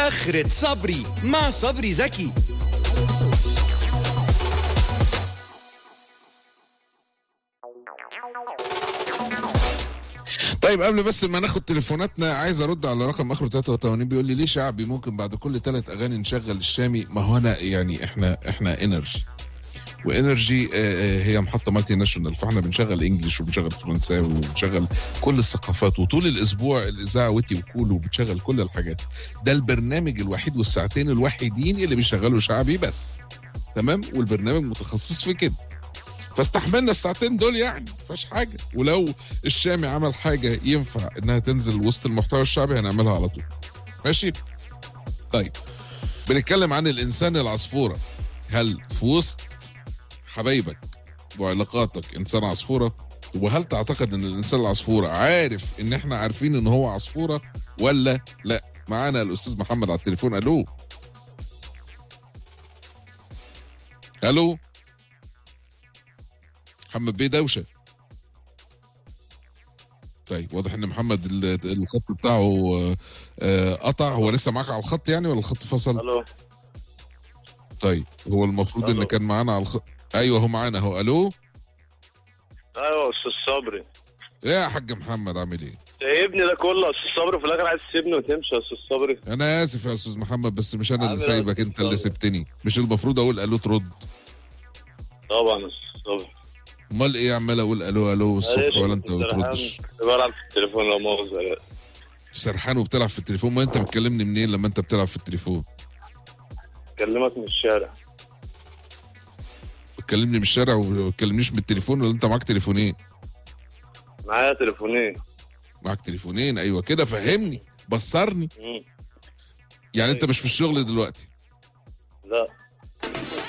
آخرة صبري مع صبري زكي طيب قبل بس ما ناخد تليفوناتنا عايز ارد على رقم اخره 83 بيقول لي ليه شعبي ممكن بعد كل ثلاث اغاني نشغل الشامي ما هو انا يعني احنا احنا انرجي وانرجي آه، آه، هي محطه مالتي ناشونال فاحنا بنشغل انجلش وبنشغل فرنساوي وبنشغل كل الثقافات وطول الاسبوع الاذاعه وتي وكول وبتشغل كل الحاجات ده البرنامج الوحيد والساعتين الوحيدين اللي بيشغلوا شعبي بس تمام والبرنامج متخصص في كده فاستحملنا الساعتين دول يعني مفيهاش حاجه ولو الشامي عمل حاجه ينفع انها تنزل وسط المحتوى الشعبي هنعملها على طول ماشي طيب بنتكلم عن الانسان العصفوره هل في وسط حبايبك وعلاقاتك انسان عصفوره وهل تعتقد ان الانسان العصفوره عارف ان احنا عارفين ان هو عصفوره ولا لا معانا الاستاذ محمد على التليفون الو الو محمد بيه دوشه طيب واضح ان محمد ال- الخط بتاعه آه، آه، قطع هو لسه معاك على الخط يعني ولا الخط فصل الو طيب هو المفروض ان ألو. كان معانا على الخط ايوه هو معانا اهو الو ايوه استاذ صبري ايه يا حاج محمد عامل ايه سايبني ده كله يا استاذ صبري في الاخر عايز تسيبني وتمشي يا استاذ صبري انا اسف يا استاذ محمد بس مش انا اللي عامل إيه يا سايبك أستاذ انت اللي صبري؟ سبتني مش المفروض اقول الو ترد طبعا يا استاذ صبري امال ايه عمال اقول الو الو الصبح معلش، ولا انت كنت ما بتردش سرحان، كنت بلعب في التليفون لا مؤاخذة لا. سرحان وبتلعب في التليفون ما انت بتكلمني منين لما انت بتلعب في التليفون بكلمك من الشارع بتكلمني من الشارع وما بتكلمنيش من التليفون ولا انت معاك تليفونين معايا تليفونين معاك تليفونين ايوه كده فهمني بصرني مم. يعني انت مش في الشغل دلوقتي لا